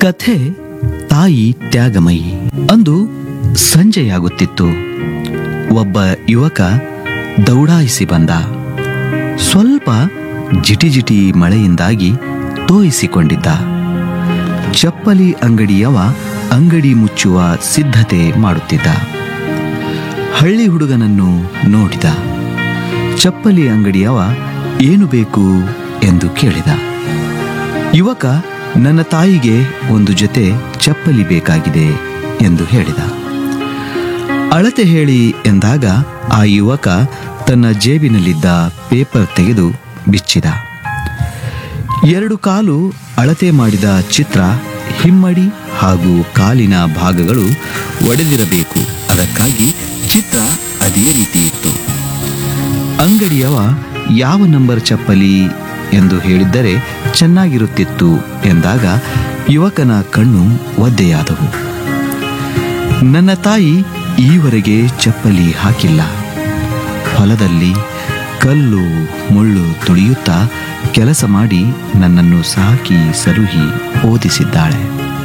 ಕಥೆ ತಾಯಿ ತ್ಯಾಗಮಯಿ ಅಂದು ಸಂಜೆಯಾಗುತ್ತಿತ್ತು ಒಬ್ಬ ಯುವಕ ದೌಡಾಯಿಸಿ ಬಂದ ಸ್ವಲ್ಪ ಜಿಟಿಜಿಟಿ ಮಳೆಯಿಂದಾಗಿ ತೋಯಿಸಿಕೊಂಡಿದ್ದ ಚಪ್ಪಲಿ ಅಂಗಡಿಯವ ಅಂಗಡಿ ಮುಚ್ಚುವ ಸಿದ್ಧತೆ ಮಾಡುತ್ತಿದ್ದ ಹಳ್ಳಿ ಹುಡುಗನನ್ನು ನೋಡಿದ ಚಪ್ಪಲಿ ಅಂಗಡಿಯವ ಏನು ಬೇಕು ಎಂದು ಕೇಳಿದ ಯುವಕ ನನ್ನ ತಾಯಿಗೆ ಒಂದು ಜೊತೆ ಚಪ್ಪಲಿ ಬೇಕಾಗಿದೆ ಎಂದು ಹೇಳಿದ ಅಳತೆ ಹೇಳಿ ಎಂದಾಗ ಆ ಯುವಕ ತನ್ನ ಜೇಬಿನಲ್ಲಿದ್ದ ಪೇಪರ್ ತೆಗೆದು ಬಿಚ್ಚಿದ ಎರಡು ಕಾಲು ಅಳತೆ ಮಾಡಿದ ಚಿತ್ರ ಹಿಮ್ಮಡಿ ಹಾಗೂ ಕಾಲಿನ ಭಾಗಗಳು ಒಡೆದಿರಬೇಕು ಅದಕ್ಕಾಗಿ ಚಿತ್ರ ಅದೇ ರೀತಿ ಇತ್ತು ಅಂಗಡಿಯವ ಯಾವ ನಂಬರ್ ಚಪ್ಪಲಿ ಎಂದು ಹೇಳಿದ್ದರೆ ಚೆನ್ನಾಗಿರುತ್ತಿತ್ತು ಎಂದಾಗ ಯುವಕನ ಕಣ್ಣು ಒದ್ದೆಯಾದವು ನನ್ನ ತಾಯಿ ಈವರೆಗೆ ಚಪ್ಪಲಿ ಹಾಕಿಲ್ಲ ಹೊಲದಲ್ಲಿ ಕಲ್ಲು ಮುಳ್ಳು ತುಳಿಯುತ್ತಾ ಕೆಲಸ ಮಾಡಿ ನನ್ನನ್ನು ಸಾಕಿ ಸಲುಹಿ ಓದಿಸಿದ್ದಾಳೆ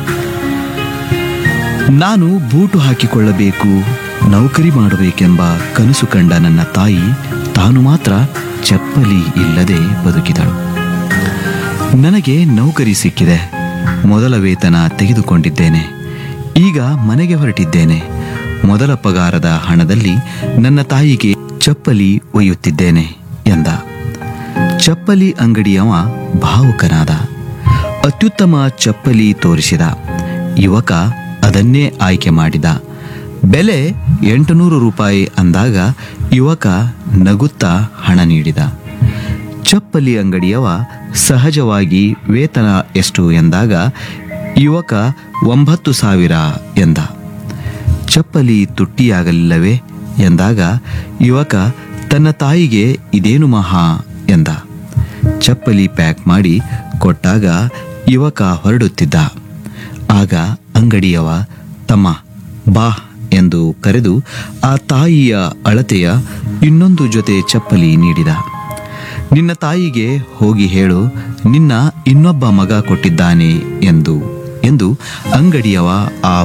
ನಾನು ಬೂಟು ಹಾಕಿಕೊಳ್ಳಬೇಕು ನೌಕರಿ ಮಾಡಬೇಕೆಂಬ ಕನಸು ಕಂಡ ನನ್ನ ತಾಯಿ ತಾನು ಮಾತ್ರ ಚಪ್ಪಲಿ ಇಲ್ಲದೆ ಬದುಕಿದಳು ನನಗೆ ನೌಕರಿ ಸಿಕ್ಕಿದೆ ಮೊದಲ ವೇತನ ತೆಗೆದುಕೊಂಡಿದ್ದೇನೆ ಈಗ ಮನೆಗೆ ಹೊರಟಿದ್ದೇನೆ ಮೊದಲ ಪಗಾರದ ಹಣದಲ್ಲಿ ನನ್ನ ತಾಯಿಗೆ ಚಪ್ಪಲಿ ಒಯ್ಯುತ್ತಿದ್ದೇನೆ ಎಂದ ಚಪ್ಪಲಿ ಅಂಗಡಿಯವ ಭಾವುಕನಾದ ಅತ್ಯುತ್ತಮ ಚಪ್ಪಲಿ ತೋರಿಸಿದ ಯುವಕ ಅದನ್ನೇ ಆಯ್ಕೆ ಮಾಡಿದ ಬೆಲೆ ಎಂಟುನೂರು ರೂಪಾಯಿ ಅಂದಾಗ ಯುವಕ ನಗುತ್ತಾ ಹಣ ನೀಡಿದ ಚಪ್ಪಲಿ ಅಂಗಡಿಯವ ಸಹಜವಾಗಿ ವೇತನ ಎಷ್ಟು ಎಂದಾಗ ಯುವಕ ಒಂಬತ್ತು ಸಾವಿರ ಎಂದ ಚಪ್ಪಲಿ ತುಟ್ಟಿಯಾಗಲಿಲ್ಲವೇ ಎಂದಾಗ ಯುವಕ ತನ್ನ ತಾಯಿಗೆ ಇದೇನು ಮಹಾ ಎಂದ ಚಪ್ಪಲಿ ಪ್ಯಾಕ್ ಮಾಡಿ ಕೊಟ್ಟಾಗ ಯುವಕ ಹೊರಡುತ್ತಿದ್ದ ಆಗ ಅಂಗಡಿಯವ ತಮ್ಮ ಬಾ ಎಂದು ಕರೆದು ಆ ತಾಯಿಯ ಅಳತೆಯ ಇನ್ನೊಂದು ಜೊತೆ ಚಪ್ಪಲಿ ನೀಡಿದ ನಿನ್ನ ತಾಯಿಗೆ ಹೋಗಿ ಹೇಳು ನಿನ್ನ ಇನ್ನೊಬ್ಬ ಮಗ ಕೊಟ್ಟಿದ್ದಾನೆ ಎಂದು ಎಂದು ಅಂಗಡಿಯವ ಆ